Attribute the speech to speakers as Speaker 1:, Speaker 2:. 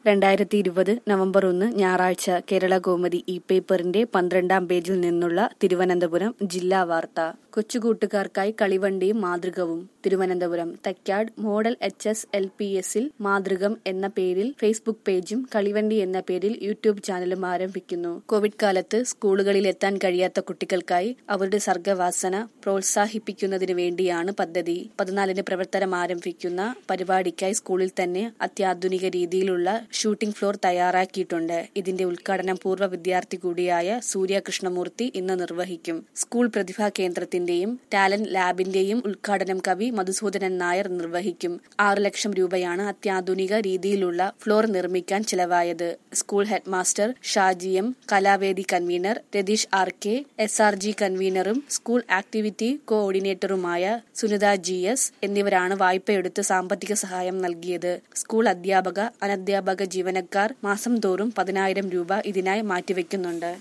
Speaker 1: രണ്ടായിരത്തി ഇരുപത് നവംബർ ഒന്ന് ഞായറാഴ്ച കേരള കൗമുദി ഇ പേപ്പറിന്റെ പന്ത്രണ്ടാം പേജിൽ നിന്നുള്ള തിരുവനന്തപുരം ജില്ലാ വാർത്ത കൊച്ചുകൂട്ടുകാർക്കായി കളിവണ്ടിയും മാതൃകവും Thiruvananthapuram Thycaud model H S L P എസിൽ മാതൃകം എന്ന പേരിൽ ഫേസ്ബുക്ക് പേജും കളിവണ്ടി എന്ന പേരിൽ യൂട്യൂബ് ചാനലും ആരംഭിക്കുന്നു കോവിഡ് കാലത്ത് സ്കൂളുകളിൽ എത്താൻ കഴിയാത്ത കുട്ടികൾക്കായി അവരുടെ സർഗവാസന പ്രോത്സാഹിപ്പിക്കുന്നതിന് വേണ്ടിയാണ് പദ്ധതി പതിനാലിന് പ്രവർത്തനം ആരംഭിക്കുന്ന പരിപാടിക്കായി സ്കൂളിൽ തന്നെ അത്യാധുനിക രീതിയിലുള്ള ഷൂട്ടിംഗ് ഫ്ലോർ തയ്യാറാക്കിയിട്ടുണ്ട് ഇതിന്റെ ഉദ്ഘാടനം പൂർവ്വ വിദ്യാർത്ഥി കൂടിയായ സൂര്യ കൃഷ്ണമൂർത്തി ഇന്ന് നിർവഹിക്കും സ്കൂൾ പ്രതിഭാ കേന്ദ്രത്തിന്റെയും ടാലന്റ് ലാബിന്റെയും ഉദ്ഘാടനം കവി മധുസൂദനൻ നായർ നിർവഹിക്കും ആറ് ലക്ഷം രൂപയാണ് അത്യാധുനിക രീതിയിലുള്ള ഫ്ലോർ നിർമ്മിക്കാൻ ചിലവായത് school head master Shaji M കലാവേദി convener Ratheesh R K S R G കൺവീനറും സ്കൂൾ ആക്ടിവിറ്റി കോഓർഡിനേറ്ററുമായ സുനിത ജി എസ് എന്നിവരാണ് വായ്പയെടുത്ത് സാമ്പത്തിക സഹായം നൽകിയത് സ്കൂൾ അധ്യാപക അനധ്യാപക ജീവനക്കാർ മാസം തോറും പതിനായിരം രൂപ ഇതിനായി മാറ്റിവെക്കുന്നുണ്ട്